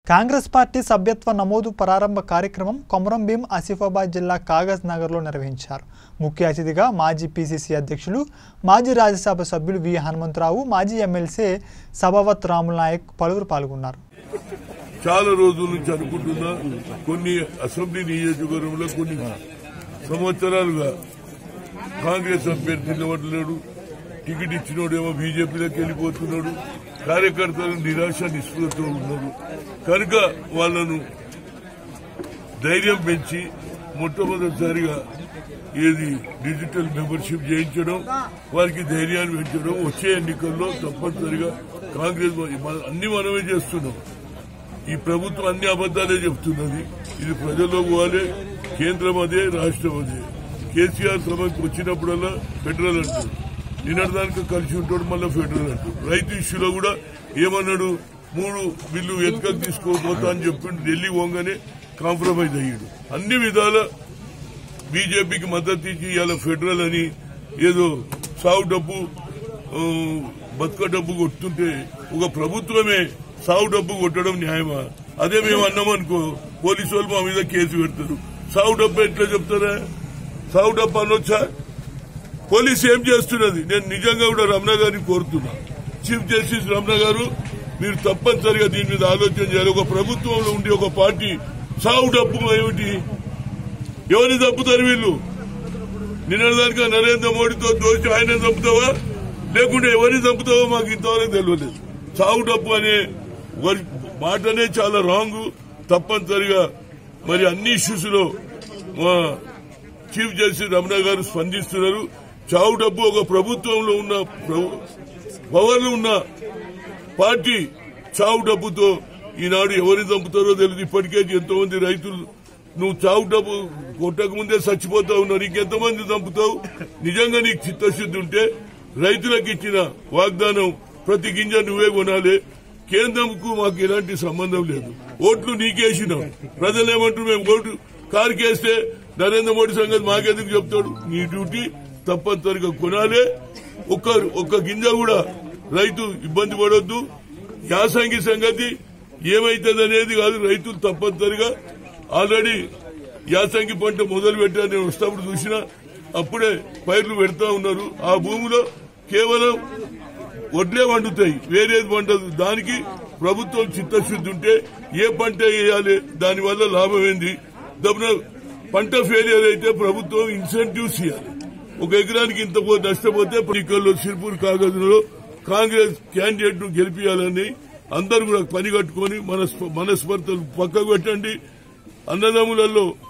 Congress party సభ్యత్వ నమోదు ప్రారంభ కార్యక్రమం కొమరం భీం ఆసిఫాబాద్ జిల్లా కాగజ్ నగర్లో నిర్వహించారు ముఖ్య అతిథిగా మాజీ పీసీసీ అధ్యక్షులు మాజీ రాజ్యసభ సభ్యులు వి హనుమంతరావు మాజీ ఎమ్మెల్సీ సభావత్ రాముల నాయక్ పలువురు పాల్గొన్నారు చాలా రోజుల నుంచి అనుకుంటున్నా కొన్ని అసెంబ్లీ నియోజకవర్గంలో కొన్ని సంవత్సరాలుగా కాంగ్రెస్ అభ్యర్థి నిలబడలేడు టికెట్ ఇచ్చినోడేమో బీజేపీలోకి వెళ్ళిపోతున్నాడు కార్యకర్తలు నిరాశ నిస్పృహతో ఉన్నారు కనుక వాళ్ళను ధైర్యం పెంచి మొట్టమొదటిసారిగా ఏది డిజిటల్ మెంబర్షిప్ చేయించడం వారికి ధైర్యాన్ని పెంచడం వచ్చే ఎన్నికల్లో తప్పనిసరిగా కాంగ్రెస్ మన- అన్ని మనమే చేస్తున్నాం ఈ ప్రభుత్వం అన్ని అబద్దాలే చెప్తున్నది ఇది ప్రజల్లో పోవాలి కేంద్రం అదే రాష్ట్రం అదే కేసీఆర్ సభకు వచ్చినప్పుడల్లా ఫెడరల్ అంటాడు నిన్నటిదానికి కలిసి ఉంటాడు మళ్ళీ ఫెడరల్ అంటాడు రైతు ఇష్యూలో కూడా ఏమన్నాడు మూడు బిల్లు వెనుకకు తీసుకోపోతా అని చెప్పిండు ఢిల్లీ పోగానే కాంప్రమైజ్ అయ్యాడు అన్ని విధాల బీజేపీకి మద్దతు ఇచ్చి ఇవాళ ఫెడరల్ అని ఏదో సాగు డబ్బు ఆ, బతుక డబ్బు కొట్టుతుంటే ఒక ప్రభుత్వమే సాగు డబ్బు కొట్టడం న్యాయమా అదే మేము అన్నామనుకో పోలీసు వాళ్ళు మా మీద కేసు పెడతారు సాగు డబ్బు ఎట్లా చెప్తారా సాగు డబ్బు అనొచ్చా పోలీసు ఏం చేస్తున్నది నేను నిజంగా కూడా రమణ గారిని కోరుతున్నా చీఫ్ జస్టిస్ రమణ గారు మీరు తప్పనిసరిగా దీని మీద ఆలోచన చేయాలి ఒక ప్రభుత్వంలో ఉండి ఒక పార్టీ సాగు డబ్బు ఏమిటి ఎవరిని చంపుతారు వీళ్ళు నిన్నదానిగా నరేంద్ర మోడీతో దోషి ఆయన చంపుతావా లేకుంటే ఎవరిని చంపుతావో మాకు ఇంతవరకు తెలియలేదు చావు డబ్బు అనే వరి- మాటనే చాలా రాంగ్ తప్పనిసరిగా మరి అన్ని ఇష్యూస్ లో మా చీఫ్ జస్టిస్ రమణ గారు స్పందిస్తున్నారు చావు డబ్బు ఒక ప్రభుత్వంలో ఉన్న పవర్ ఉన్న పార్టీ చావు డబ్బుతో ఈనాడు ఎవరిని చంపుతారో తెలియదు ఇప్పటికే ఎంతో మంది రైతులు నువ్వు చావు డబ్బు కొట్టక ముందే చచ్చిపోతావు ఉన్నారు ఇంకెంతమంది చంపుతావు నిజంగా నీకు చిత్తశుద్ధి ఉంటే రైతులకు ఇచ్చిన వాగ్దానం ప్రతి గింజ నువ్వే కొనాలి కేంద్రంకు మాకు ఎలాంటి సంబంధం లేదు ఓట్లు నీకేసినాం ప్రజలు ఏమంటారు మేము ఓటు కారుకేస్తే నరేంద్ర మోడీ సంగతి మాకెందుకు చెప్తాడు నీ డ్యూటీ తప్పనిసరిగా కొనాలి ఒక్క ఒక్క గింజ కూడా రైతు ఇబ్బంది పడొద్దు యాసంగి సంగతి ఏమైతుంది అనేది కాదు రైతులు తప్పనిసరిగా ఆల్రెడీ యాసంగి పంట మొదలు పెట్టారు నేను వస్తప్పుడు చూసిన అప్పుడే పైర్లు పెడతా ఉన్నారు ఆ భూమిలో కేవలం వడ్లే వండుతాయి వేరేది వండదు దానికి ప్రభుత్వం చిత్తశుద్ధి ఉంటే ఏ పంట వేయాలి దానివల్ల లాభం ఏంది దమ్మున పంట ఫెయిలియర్ అయితే ప్రభుత్వం ఇన్సెంటివ్స్ ఇవ్వాలి ఒక ఎకరానికి ఇంత పో- నష్టపోతే ఎన్నికల్లో సిర్పూర్ కాగజులో కాంగ్రెస్ క్యాండిడేట్ ను గెలిపించాలని అందరూ కూడా పని కట్టుకొని మనస్ప- మనస్పర్ధలు పక్కకు పెట్టండి అన్నదమ్ములలో